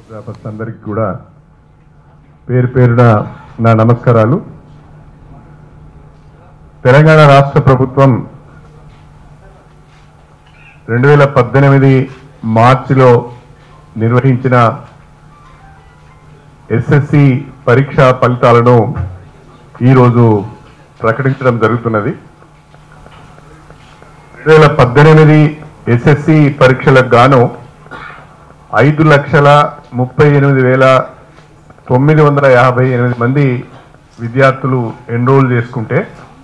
Wrappers అందరికీ కూడా పేరు పేరున నా నమస్కారాలు తెలంగాణ రాష్ట్ర ప్రభుత్వం రెండు వేల పద్దెనిమిది మార్చిలో నిర్వహించిన ఎస్ఎస్సి పరీక్షా ఫలితాలను ఈరోజు ప్రకటించడం జరుగుతున్నది రెండు వేల పద్దెనిమిది ఎస్ఎస్సి పరీక్షలకు గాను ఐదు లక్షల ముప్పై ఎనిమిది వేల తొమ్మిది వందల యాభై ఎనిమిది మంది విద్యార్థులు ఎన్రోల్ చేసుకుంటే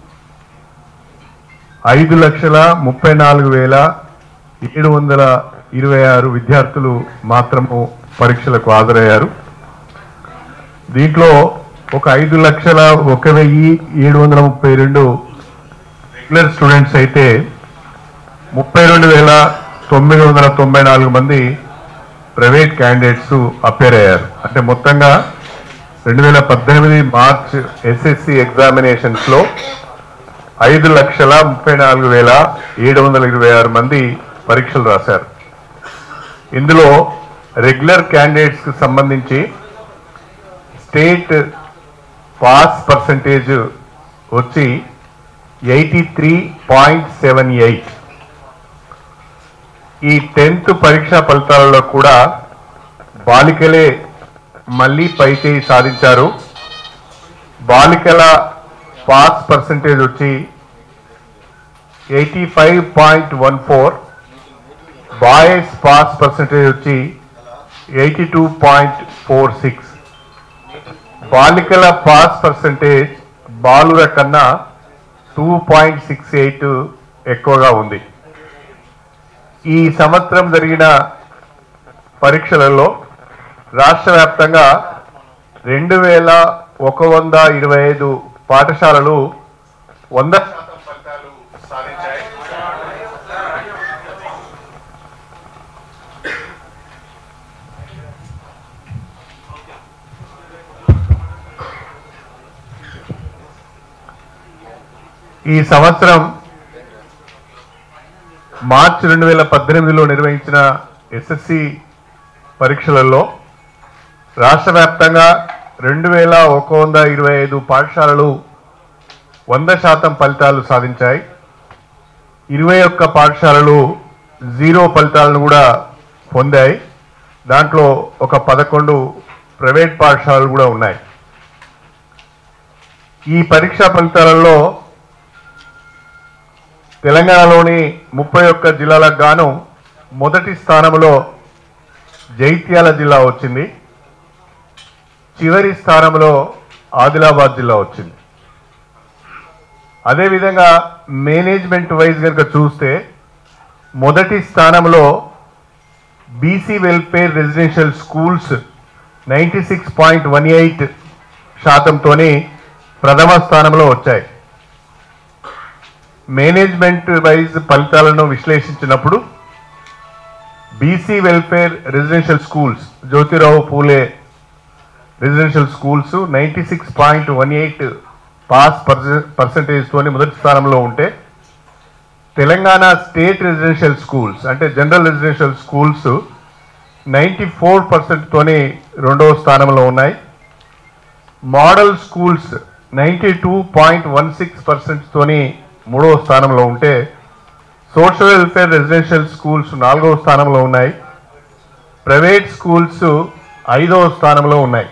ఐదు లక్షల ముప్పై నాలుగు వేల ఏడు వందల ఇరవై ఆరు విద్యార్థులు మాత్రము పరీక్షలకు హాజరయ్యారు దీంట్లో ఒక ఐదు లక్షల ఒక వెయ్యి ఏడు వందల ముప్పై రెండు రెగ్యులర్ స్టూడెంట్స్ అయితే ముప్పై రెండు వేల తొమ్మిది వందల తొంభై నాలుగు మంది ప్రైవేట్ క్యాండిడేట్స్ అపేర్ అయ్యారు అంటే మొత్తంగా రెండు వేల పద్దెనిమిది మార్చ్ ఎస్ఎస్సి ఎగ్జామినేషన్స్ లో ఐదు లక్షల ముప్పై నాలుగు వేల ఏడు వందల ఇరవై ఆరు మంది పరీక్షలు రాశారు ఇందులో రెగ్యులర్ క్యాండిడేట్స్ కి సంబంధించి స్టేట్ పాస్ పర్సంటేజ్ వచ్చి eighty three point seven eight ఈ టెన్త్ పరీక్షా ఫలితాలలో కూడా బాలికలే మళ్ళీ పైచేయి సాధించారు బాలికల పాస్ పర్సంటేజ్ వచ్చి eighty five point one four boys pass percentage వచ్చి eighty two point four six బాలికల పాస్ పర్సంటేజ్ బాలుర కన్నా టూ పాయింట్ సిక్స్ ఎయిట్ ఎక్కువగా ఉంది ఈ సంవత్సరం జరిగిన పరీక్షలలో రాష్ట్ర వ్యాప్తంగా రెండు వేల ఒక వంద ఇరవై ఐదు పాఠశాలలు వంద శాతం ఫలితాలు సాధించాయి ఈ సంవత్సరం మార్చి రెండు వేల పద్దెనిమిదిలో నిర్వహించిన ఎస్ఎస్సి పరీక్షలలో రాష్ట్ర వ్యాప్తంగా రెండు వేల ఒక వంద ఇరవై ఐదు పాఠశాలలు వంద శాతం ఫలితాలు సాధించాయి ఇరవై ఒక్క పాఠశాలలు జీరో ఫలితాలను కూడా పొందాయి దాంట్లో ఒక పదకొండు ప్రైవేట్ పాఠశాలలు కూడా ఉన్నాయి ఈ పరీక్షా ఫలితాలలో తెలంగాణలోని ముప్పై ఒక్క జిల్లాలకు గాను మొదటి స్థానంలో జైత్యాల జిల్లా వచ్చింది చివరి స్థానంలో ఆదిలాబాద్ జిల్లా వచ్చింది అదేవిధంగా మేనేజ్మెంట్ వైజ్ కనుక చూస్తే మొదటి స్థానంలో BC welfare residential schools ninety six point one eight శాతంతోని ప్రథమ స్థానంలో వచ్చాయి మేనేజ్మెంట్ వైజ్ ఫలితాలను విశ్లేషించినప్పుడు BC welfare residential schools Jyotirao Phule residential schools ninety six point one eight pass percentage తోని మొదటి స్థానంలో ఉంటే తెలంగాణ స్టేట్ రెసిడెన్షియల్ స్కూల్స్ అంటే general residential schools ninety four percent తోని రెండవ స్థానంలో ఉన్నాయి model schools ninety two point one six percent తోని మూడవ స్థానంలో ఉంటే సోషల్ వెల్ఫేర్ రెసిడెన్షియల్ స్కూల్స్ నాలుగవ స్థానంలో ఉన్నాయి ప్రైవేట్ స్కూల్స్ ఐదవ స్థానంలో ఉన్నాయి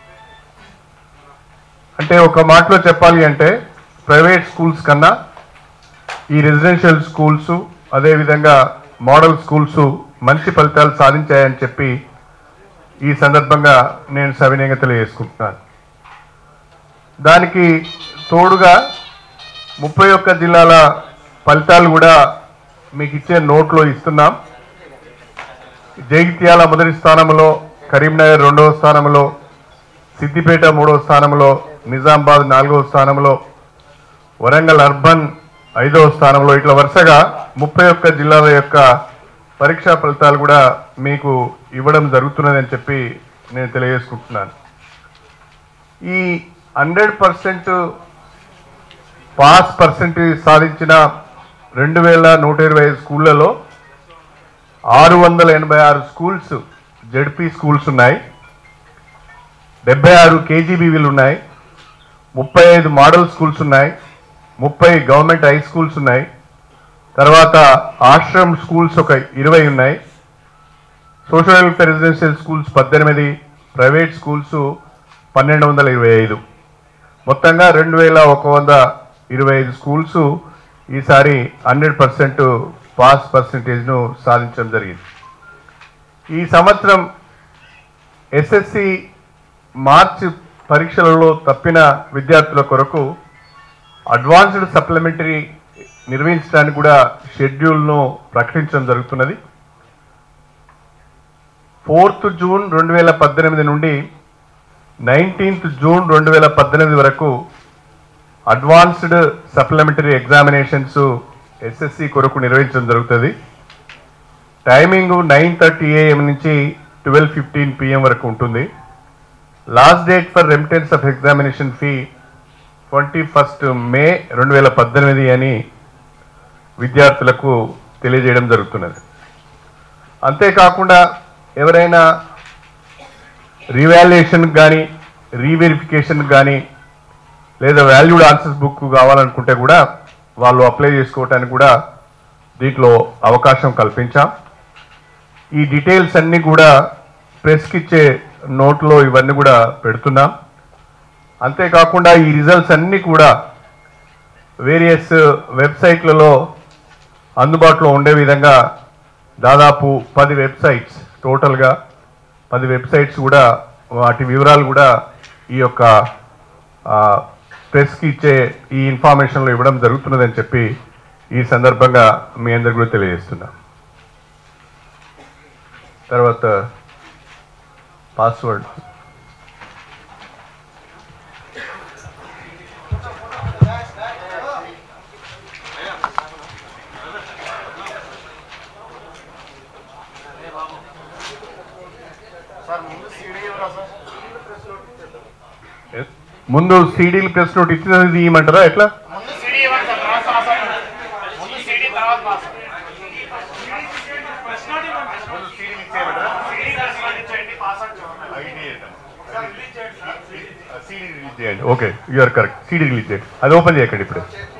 అంటే ఒక మాటలో చెప్పాలి అంటే ప్రైవేట్ స్కూల్స్ కన్నా ఈ రెసిడెన్షియల్ స్కూల్స్ అదేవిధంగా మోడల్ స్కూల్స్ మంచి ఫలితాలు సాధించాయని చెప్పి ఈ సందర్భంగా నేను సవినయంగా తెలియజేసుకుంటున్నాను దానికి తోడుగా ముప్పై ఒక్క జిల్లాల ఫలితాలు కూడా మీకు ఇచ్చే నోట్లో ఇస్తున్నాం జగిత్యాల మొదటి స్థానంలో కరీంనగర్ రెండవ స్థానంలో సిద్దిపేట మూడవ స్థానంలో నిజామాబాద్ నాలుగవ స్థానంలో వరంగల్ అర్బన్ ఐదవ స్థానంలో ఇట్లా వరుసగా ముప్పై ఒక్క జిల్లాల యొక్క పరీక్షా ఫలితాలు కూడా మీకు ఇవ్వడం జరుగుతున్నదని చెప్పి నేను తెలియజేసుకుంటున్నాను ఈ హండ్రెడ్ పర్సెంట్ పాస్ పర్సెంటేజ్ సాధించిన రెండు వేల నూట ఇరవై ఐదు స్కూళ్ళలో ఆరు వందల ఎనభై ఆరు స్కూల్స్ జెడ్పీ స్కూల్స్ ఉన్నాయి డెబ్బై ఆరు కేజీబీవీలు ఉన్నాయి ముప్పై ఐదు మోడల్ స్కూల్స్ ఉన్నాయి ముప్పై గవర్నమెంట్ హై స్కూల్స్ ఉన్నాయి తర్వాత ఆశ్రమ్ స్కూల్స్ ఒక ఇరవై ఉన్నాయి సోషల్ వెల్ఫేర్ రెసిడెన్షియల్ స్కూల్స్ పద్దెనిమిది ప్రైవేట్ స్కూల్స్ పన్నెండు వందల ఇరవై ఐదు మొత్తంగా రెండు వేల ఒక వంద ఇరవై ఐదు స్కూల్స్ ఈసారి హండ్రెడ్ పర్సెంట్ పాస్ పర్సంటేజ్ను సాధించడం జరిగింది ఈ సంవత్సరం ఎస్ఎస్సి మార్చి పరీక్షలలో తప్పిన విద్యార్థుల కొరకు అడ్వాన్స్డ్ సప్లిమెంటరీ నిర్వహించడానికి కూడా షెడ్యూల్ను ప్రకటించడం జరుగుతున్నది ఫోర్త్ జూన్ రెండు వేల పద్దెనిమిది నుండి నైన్టీన్త్ జూన్ రెండు వేల పద్దెనిమిది వరకు అడ్వాన్స్డ్ సప్లిమెంటరీ ఎగ్జామినేషన్స్ ఎస్ఎస్సి కొరకు నిర్వహించడం జరుగుతుంది టైమింగ్ నైన్ థర్టీ ఏఎం నుంచి ట్వెల్వ్ ఫిఫ్టీన్ పిఎం వరకు ఉంటుంది last date for remittance of examination fee twenty first May రెండు వేల పద్దెనిమిది అని విద్యార్థులకు తెలియజేయడం జరుగుతున్నది అంతేకాకుండా ఎవరైనా రివాల్యుయేషన్ కానీ రీవెరిఫికేషన్ కానీ లేదా వాల్యూడ్ ఆన్సర్స్ బుక్ కావాలనుకుంటే కూడా వాళ్ళు అప్లై చేసుకోవటానికి కూడా దీంట్లో అవకాశం కల్పించాం ఈ డీటెయిల్స్ అన్నీ కూడా ప్రెస్కి ఇచ్చే నోట్లో ఇవన్నీ కూడా పెడుతున్నాం అంతేకాకుండా ఈ రిజల్ట్స్ అన్నీ కూడా వేరియస్ వెబ్సైట్లలో అందుబాటులో ఉండే విధంగా దాదాపు పది వెబ్సైట్స్ టోటల్గా పది వెబ్సైట్స్ కూడా వాటి వివరాలు కూడా ఈ యొక్క ఆ, ప్రెస్కి ఇచ్చే ఈ ఇన్ఫర్మేషన్లో ఇవ్వడం జరుగుతున్నదని చెప్పి ఈ సందర్భంగా మీ అందరికి కూడా తెలియజేస్తున్నా తర్వాత పాస్వర్డ్ ముందు సీడీలు ప్రెస్ నోట్ ఇచ్చినది ఇవ్వమంటారా ఎట్లా ముందు సిడి ఇవ్వండి సార్ తర్వాత పాస్ అవుతుంది. ముందు సిడి తర్వాత పాస్ సిడి ప్రెస్ నోట్ ఇచ్చేయండి పాస్ అవుట్ చూడండి okay or correct CD release చేయండి అది ఓపెన్ చేయకండి ఇప్పుడు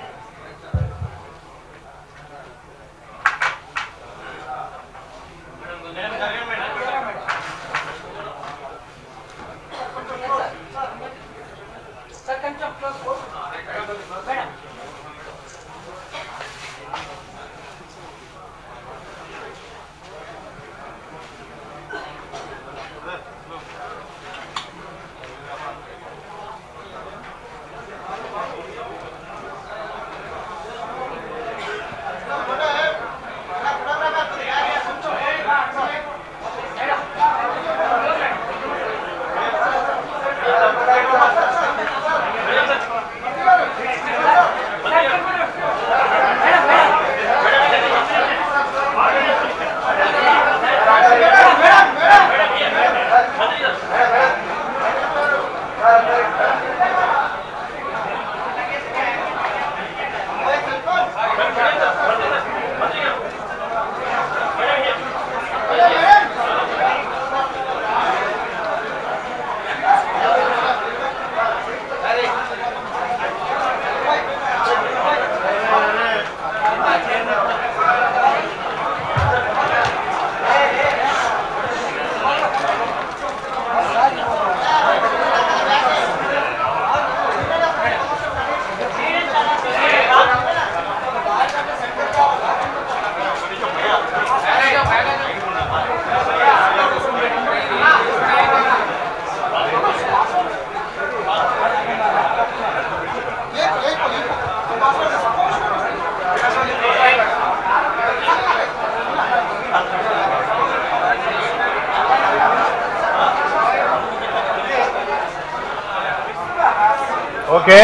ఓకే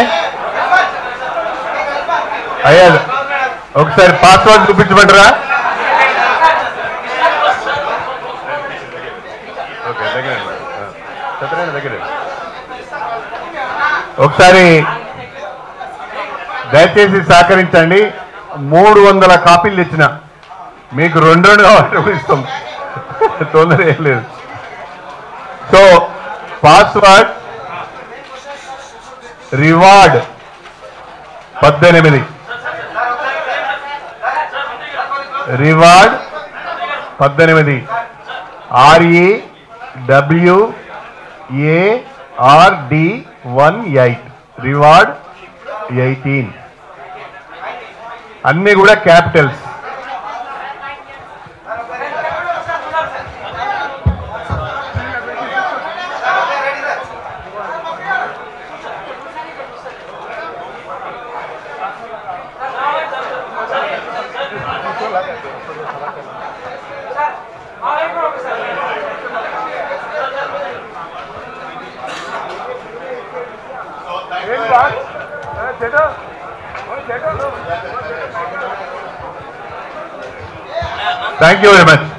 అయ్యా ఒకసారి పాస్వర్డ్ చూపించమంటారా ఓకే దగ్గర చెప్పండి దగ్గర ఒకసారి దయచేసి సహకరించండి మూడు వందల కాపీలు తెచ్చిన మీకు రెండు రెండు కావాలి ఇస్తాం తొందర ఏం లేదు సో పాస్వర్డ్ రివార్డ్ పద్దెనిమిది రివార్డ్ పద్దెనిమిది R E W A R D one eight reward eighteen అన్ని కూడా capitals thank you very much